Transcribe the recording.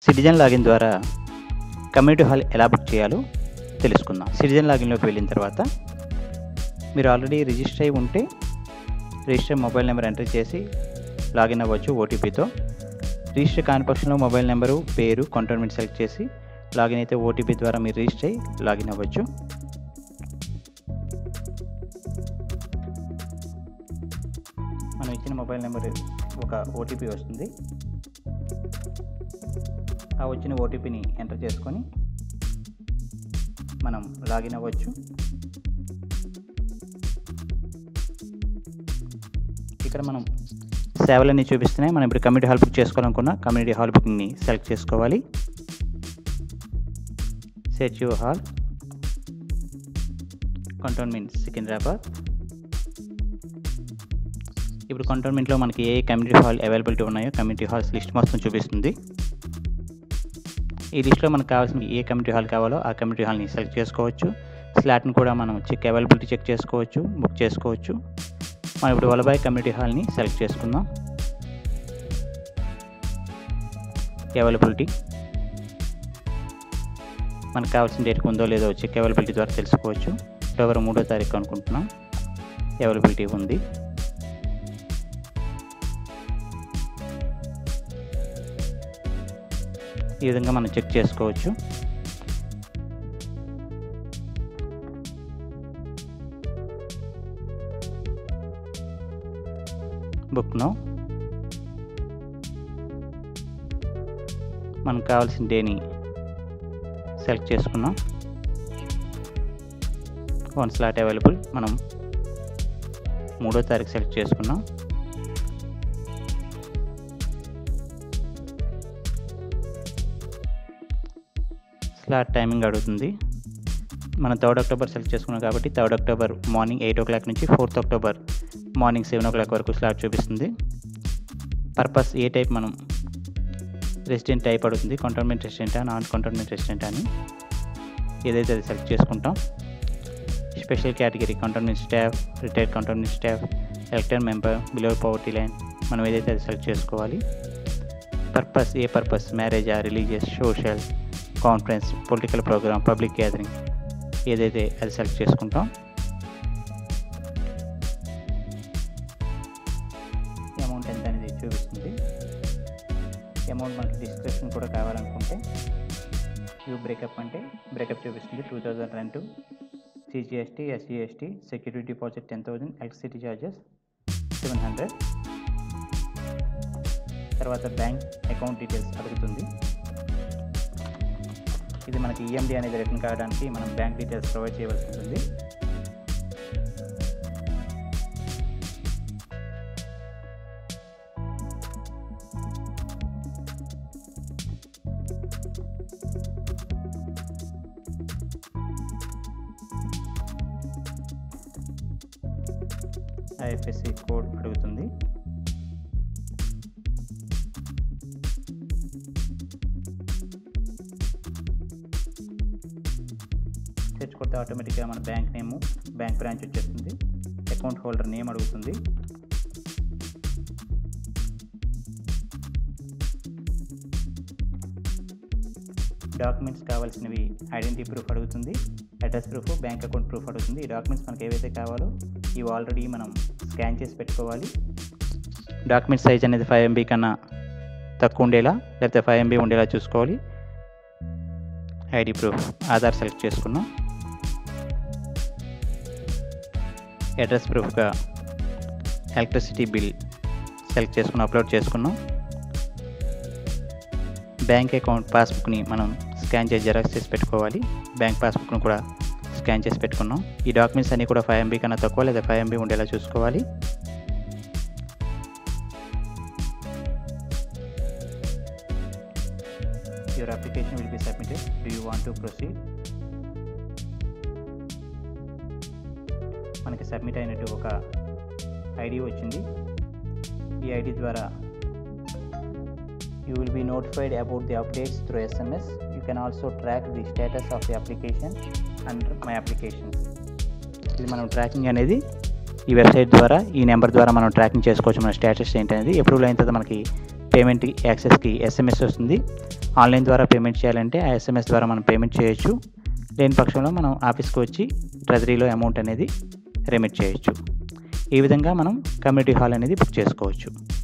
Citizen login ద్వారా community hall ఎలా book చేయాలో తెలుసుకుందాం సిటిజన్ లాగిన్లోకి వెళ్ళిన తర్వాత మీరు ఆల్రెడీ రిజిస్టర్ అయి ఉంటే రిజిస్టర్ మొబైల్ నెంబర్ ఎంటర్ చేసి లాగిన్ అవ్వచ్చు ఓటీపీతో రిజిస్టర్ కాని పక్షంలో మొబైల్ నెంబరు పేరు కంటోన్మెంట్ సెలెక్ట్ చేసి లాగిన్ అయితే ఓటీపీ ద్వారా మీరు రిజిస్టర్ అయ్యి లాగిన్ అవ్వచ్చు మనం ఇచ్చిన మొబైల్ నెంబర్ ఒక ఓటీపీ వస్తుంది ఆ వచ్చిన ఓటీపీని ఎంటర్ చేసుకొని మనం లాగిన్ అవ్వచ్చు ఇక్కడ మనం సేవలన్నీ చూపిస్తున్నాయి మనం ఇప్పుడు కమ్యూనిటీ హాల్ బుక్ చేసుకోవాలనుకున్న కమ్యూనిటీ హాల్ బుకింగ్ని సెలెక్ట్ చేసుకోవాలి search your hall cantonment Secunderabad ఇప్పుడు కంటోన్మెంట్లో మనకి ఏ కమ్యూనిటీ హాల్ అవైలబిలిటీ ఉన్నాయో కమ్యూనిటీ హాల్స్ లిస్ట్ మొత్తం చూపిస్తుంది ఈ లిస్ట్లో మనకు కావాల్సిన ఏ కమ్యూనిటీ హాల్ కావాలో ఆ కమ్యూనిటీ హాల్ని సెలెక్ట్ చేసుకోవచ్చు స్లాట్ని కూడా మనం చెక్ అవైలబిలిటీ చెక్ చేసుకోవచ్చు బుక్ చేసుకోవచ్చు మనం ఇప్పుడు వలబాయ్ కమ్యూనిటీ హాల్ని సెలెక్ట్ చేసుకుందాం అవైలబిలిటీ మనకు కావాల్సిన డేట్కి ఉందో లేదో చెక్ అవైలబిలిటీ ద్వారా తెలుసుకోవచ్చు ఫిబ్రవరి మూడో తారీఖు అనుకుంటున్నాం అవైలబిలిటీ ఉంది ఈ విధంగా మనం చెక్ చేసుకోవచ్చు బుక్ నో మనకు కావాల్సిన డేని సెలెక్ట్ చేసుకున్నాం వన్ స్లాట్ అవైలబుల్ మనం మూడో తారీఖు సెలెక్ట్ చేసుకున్నాం స్లాట్ టైమింగ్ అడుగుతుంది మనం థర్డ్ అక్టోబర్ సెలెక్ట్ చేసుకున్నాం కాబట్టి third October morning eight o'clock నుంచి fourth October morning seven o'clock వరకు స్లాట్ చూపిస్తుంది పర్పస్ ఏ టైప్ మనం రెసిడెంట్ టైప్ అడుగుతుంది కంటోన్మెంట్ రెసిడెంటా నాన్ కంటోన్మెంట్ రెసిడెంట్ అని ఏదైతే అది సెలెక్ట్ చేసుకుంటాం special category cantonment staff retired cantonment staff elected member below poverty line మనం ఏదైతే అది సెలెక్ట్ చేసుకోవాలి పర్పస్ ఏ పర్పస్ మ్యారేజా religious social conference political program public gathering ఏదైతే అది సెలెక్ట్ చేసుకుంటాం అమౌంట్ ఎంత అనేది చూపిస్తుంది అమౌంట్ మనకి డిస్క్రిప్షన్ కూడా కావాలనుకుంటే యూ బ్రేకప్ అంటే బ్రేకప్ చూపిస్తుంది two thousand rent CGST SGST security deposit ten thousand electricity charges seven hundred తర్వాత బ్యాంక్ అకౌంట్ డీటెయిల్స్ అడుగుతుంది ఇది మనకి ఈఎండి అనేది రిటర్న్ కావడానికి మనం బ్యాంక్ డీటెయిల్స్ ప్రొవైడ్ చేయవలసి ఉంటుంది ఐఎఫ్ఎస్సి కోడ్ అడుగుతుంది సెర్చ్ కొడితే ఆటోమేటిక్గా మన బ్యాంక్ నేము బ్యాంక్ బ్రాంచ్ వచ్చేస్తుంది అకౌంట్ హోల్డర్ నేమ్ అడుగుతుంది డాక్యుమెంట్స్ కావాల్సినవి ఐడెంటిటీ ప్రూఫ్ అడుగుతుంది address proof bank account proof అడుగుతుంది ఈ డాక్యుమెంట్స్ మనకి ఏవైతే కావాలో ఇవి ఆల్రెడీ మనం స్కాన్ చేసి పెట్టుకోవాలి డాక్యుమెంట్ సైజ్ అనేది ఫైవ్ ఎంబీ కన్నా తక్కువ ఉండేలా లేకపోతే ఫైవ్ ఎంబీ ఉండేలా చూసుకోవాలి ఐడి ప్రూఫ్ ఆధార్ సెలెక్ట్ చేసుకున్నాం అడ్రస్ ప్రూఫ్గా ఎలక్ట్రిసిటీ బిల్ సెలెక్ట్ చేసుకుని అప్లోడ్ చేసుకున్నాం బ్యాంక్ అకౌంట్ పాస్బుక్ని మనం స్కాన్ చేసి జెరాక్స్ చేసి పెట్టుకోవాలి బ్యాంక్ పాస్బుక్ను కూడా స్కాన్ చేసి పెట్టుకున్నాం ఈ డాక్యుమెంట్స్ అన్నీ కూడా ఫైవ్ ఎంబీ కన్నా తక్కువ లేదా ఫైవ్ ఎంబీ ఉండేలా చూసుకోవాలి your application will be submitted do you want to proceed మనకి సబ్మిట్ అయినట్టు ఒక ఐడి వచ్చింది ఈ ఐడి ద్వారా you will be notified about the updates through SMS. You can also track the status of the application under my applications. ఇది మనం tracking అనేది ఈ వెబ్సైట్ ద్వారా ఈ నెంబర్ ద్వారా మనం ట్రాకింగ్ చేసుకోవచ్చు మన స్టేటస్ ఏంటనేది అప్రూవల్ అయిన తర్వాత మనకి పేమెంట్ యాక్సెస్కి ఎస్ఎంఎస్ వస్తుంది ఆన్లైన్ ద్వారా పేమెంట్ చేయాలంటే ఆ ఎస్ఎంఎస్ ద్వారా మనం పేమెంట్ చేయొచ్చు లేని పక్షంలో మనం ఆఫీస్కి వచ్చి ట్రెజరీలో అమౌంట్ అనేది రెమిట్ చేయొచ్చు ఈ విధంగా మనం కమ్యూనిటీ హాల్ అనేది బుక్ చేసుకోవచ్చు